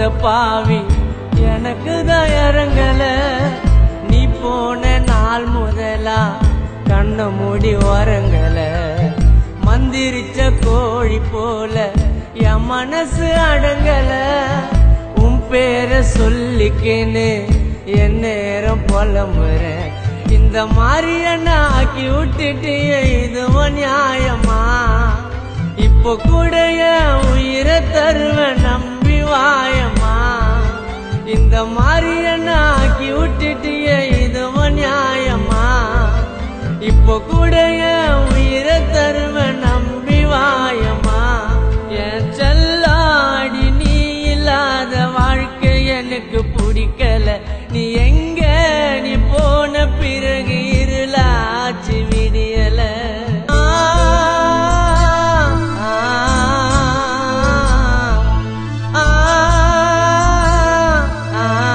பாவி எனக்கு தான் இறங்கல நீ போன நாள் முதலா கண்ண மூடி வரங்கல மந்திரிச்ச கோழி போல என் மனசு அடங்கல உன் பேரை சொல்லிக்கேன்னு என் நேரம் புலம்புறேன் இந்த மாதிரி என்ன ஆக்கி விட்டுட்டு இதுவும் நியாயமா இப்போ கூட என் உயிரை தருவேன் நம்பி வாயம்மா இந்த மாதிரி என்ன ஆக்கி விட்டுட்டு இதுவும் நியாயமா இப்போ கூட என் உயிரை தருவேன் நம்பி வாயம்மா என் செல்லாடி நீ இல்லாத வாழ்க்கை எனக்கு பிடிக்கல நீ எங்க நீ போன பிறகு இருளாச்சு விடியல ஆ, ஆ, ஆ, ஆ, ஆ.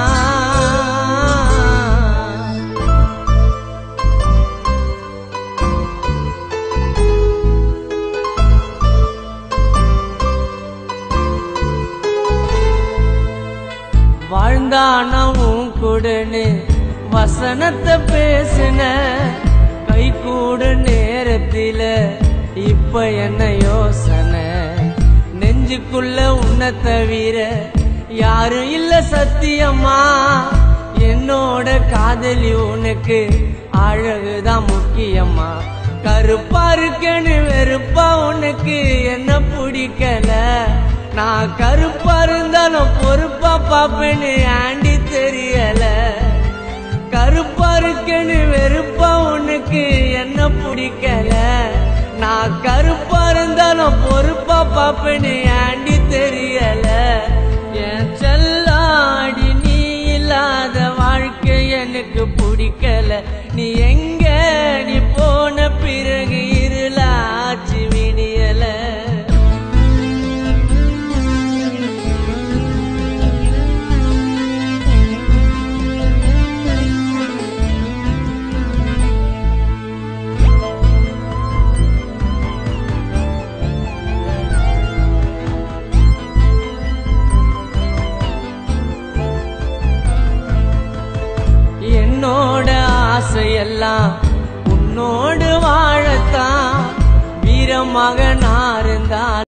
வாழ்ந்தானவும் கூடன்னு வசனத்தை பேசின கை கூட நேரத்தில இப்ப என்ன யோசனை நெஞ்சுக்குள்ள உன்னை தவிர யாரும் இல்ல சத்தியமா என்னோட காதலி உனக்கு அழகுதான் முக்கியமா கருப்பா இருக்கேன்னு வெறுப்பா உனக்கு என்ன பிடிக்கல நான் கருப்பா இருந்தாலும் பொறுப்பா பாப்பேன்னு ஆண்டி தெரியல கருப்பா இருக்கேன்னு வெறுப்பா உனக்கு என்ன பிடிக்கல நான் கருப்பா இருந்தாலும் பொறுப்பா பாப்பேன்னு ஆண்டி தெரியல என் செல்லாடி நீ இல்லாத வாழ்க்கை எனக்கு பிடிக்கல நீ எங்க நீ போன பிறகு இருளாச்சு விடியல என்னோட ஆசையெல்லாம் உன்னோடு வாழத்தான் வீரமாக நான்